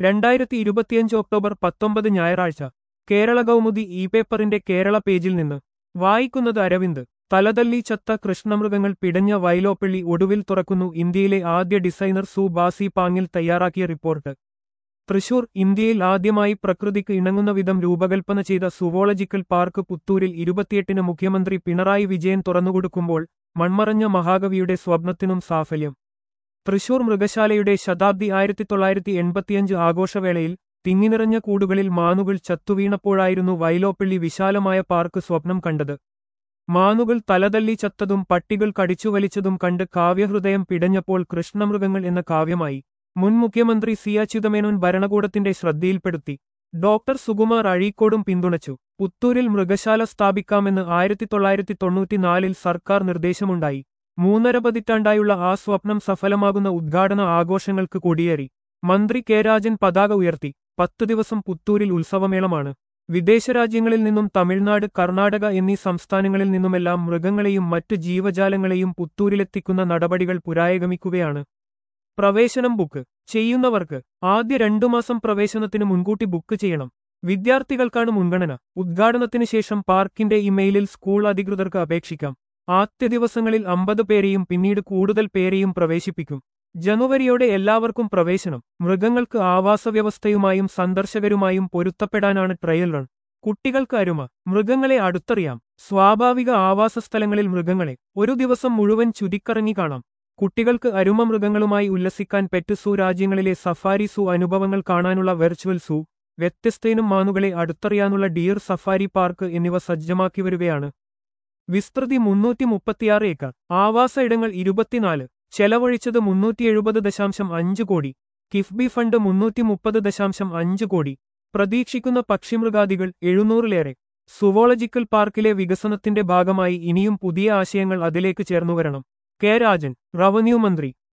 രണ്ടായിരത്തി ഇരുപത്തിയഞ്ച് ഒക്ടോബർ പത്തൊമ്പത് ഞായറാഴ്ച കേരള കൗമുദി ഇ പേപ്പറിന്റെ കേരള പേജിൽ നിന്ന് വായിക്കുന്നത് അരവിന്ദ് തലതല്ലി ചത്ത കൃഷ്ണമൃഗങ്ങൾ പിടഞ്ഞ വൈലോപ്പള്ളി ഒടുവിൽ തുറക്കുന്നു ഇന്ത്യയിലെ ആദ്യ ഡിസൈനർ സു ബാസി പാങ്ങിൽ തയ്യാറാക്കിയ റിപ്പോർട്ട് തൃശൂർ ഇന്ത്യയിൽ ആദ്യമായി പ്രകൃതിക്ക് ഇണങ്ങുന്ന വിധം രൂപകൽപ്പന ചെയ്ത സുവോളജിക്കൽ പാർക്ക് പുത്തൂരിൽ ഇരുപത്തിയെട്ടിന് മുഖ്യമന്ത്രി പിണറായി വിജയൻ തുറന്നുകൊടുക്കുമ്പോൾ മൺമറഞ്ഞ മഹാകവിയുടെ സ്വപ്നത്തിനും സാഫല്യം തൃശൂർ മൃഗശാലയുടെ ശതാബ്ദി ആയിരത്തി തൊള്ളായിരത്തി എൺപത്തിയഞ്ച് ആഘോഷവേളയിൽ തിങ്ങിനിറഞ്ഞ കൂടുകളിൽ മാനുകൾ ചത്തുവീണപ്പോഴായിരുന്നു വൈലോപ്പള്ളി വിശാലമായ പാർക്ക് സ്വപ്നം കണ്ടത് മാനുകൾ തലതല്ലി ചത്തതും പട്ടികൾ കടിച്ചുവലിച്ചതും കണ്ട് കാവ്യഹൃദയം പിടഞ്ഞപ്പോൾ കൃഷ്ണമൃഗങ്ങൾ എന്ന കാവ്യമായി മുൻ മുഖ്യമന്ത്രി സി അച്യുതമേനോൻ ഭരണകൂടത്തിന്റെ ശ്രദ്ധയിൽപ്പെടുത്തി ഡോക്ടർ സുകുമാർ അഴീക്കോടും പിന്തുണച്ചു പുത്തൂരിൽ മൃഗശാല സ്ഥാപിക്കാമെന്ന് ആയിരത്തി തൊള്ളായിരത്തി തൊണ്ണൂറ്റിനാലിൽ സർക്കാർ നിർദ്ദേശമുണ്ടായി മൂന്നര പതിറ്റാണ്ടായുള്ള ആ സ്വപ്നം സഫലമാകുന്ന ഉദ്ഘാടന ആഘോഷങ്ങൾക്ക് കൊടിയേറി മന്ത്രി കെ രാജൻ പതാക ഉയർത്തി പത്തു ദിവസം പുത്തൂരിൽ ഉത്സവമേളമാണ് വിദേശരാജ്യങ്ങളിൽ നിന്നും തമിഴ്നാട് കർണാടക എന്നീ സംസ്ഥാനങ്ങളിൽ നിന്നുമെല്ലാം മൃഗങ്ങളെയും മറ്റു ജീവജാലങ്ങളെയും പുത്തൂരിലെത്തിക്കുന്ന നടപടികൾ പുരായഗമിക്കുകയാണ് പ്രവേശനം ബുക്ക് ചെയ്യുന്നവർക്ക് ആദ്യ രണ്ടു മാസം പ്രവേശനത്തിന് മുൻകൂട്ടി ബുക്ക് ചെയ്യണം വിദ്യാർത്ഥികൾക്കാണ് മുൻഗണന ഉദ്ഘാടനത്തിന് ശേഷം പാർക്കിന്റെ ഇമെയിലിൽ സ്കൂൾ അധികൃതർക്ക് അപേക്ഷിക്കാം ആദ്യ ദിവസങ്ങളിൽ അമ്പത് പേരെയും പിന്നീട് കൂടുതൽ പേരെയും പ്രവേശിപ്പിക്കും ജനുവരിയോടെ എല്ലാവർക്കും പ്രവേശനം മൃഗങ്ങൾക്ക് ആവാസവ്യവസ്ഥയുമായും സന്ദർശകരുമായും പൊരുത്തപ്പെടാനാണ് ട്രയൽ റൺ കുട്ടികൾക്ക് അരുമ മൃഗങ്ങളെ അടുത്തറിയാം സ്വാഭാവിക ആവാസസ്ഥലങ്ങളിൽ മൃഗങ്ങളെ ഒരു ദിവസം മുഴുവൻ ചുരുക്കറങ്ങി കാണാം കുട്ടികൾക്ക് അരുമ മൃഗങ്ങളുമായി ഉല്ലസിക്കാൻ പെറ്റ് സൂ രാജ്യങ്ങളിലെ സഫാരി സൂ അനുഭവങ്ങൾ കാണാനുള്ള വെർച്വൽ സൂ വ്യത്യസ്തയിനും മാനുകളെ അടുത്തറിയാനുള്ള ഡിയർ സഫാരി പാർക്ക് എന്നിവ സജ്ജമാക്കി വരികയാണ് വിസ്തൃതി മുന്നൂറ്റി മുപ്പത്തിയാറ് ഏക്കർ ആവാസ ഇടങ്ങൾ ഇരുപത്തിനാല് ചെലവഴിച്ചത് മുന്നൂറ്റി എഴുപത് ദശാംശം അഞ്ച് കോടി കിഫ്ബി ഫണ്ട് മുന്നൂറ്റി മുപ്പത് ദശാംശം അഞ്ച് കോടി പ്രതീക്ഷിക്കുന്ന പക്ഷിമൃഗാദികൾ എഴുന്നൂറിലേറെ സുവോളജിക്കൽ പാർക്കിലെ വികസനത്തിന്റെ ഭാഗമായി ഇനിയും പുതിയ ആശയങ്ങൾ അതിലേക്ക് ചേർന്നുവരണം കെ രാജൻ റവന്യൂ മന്ത്രി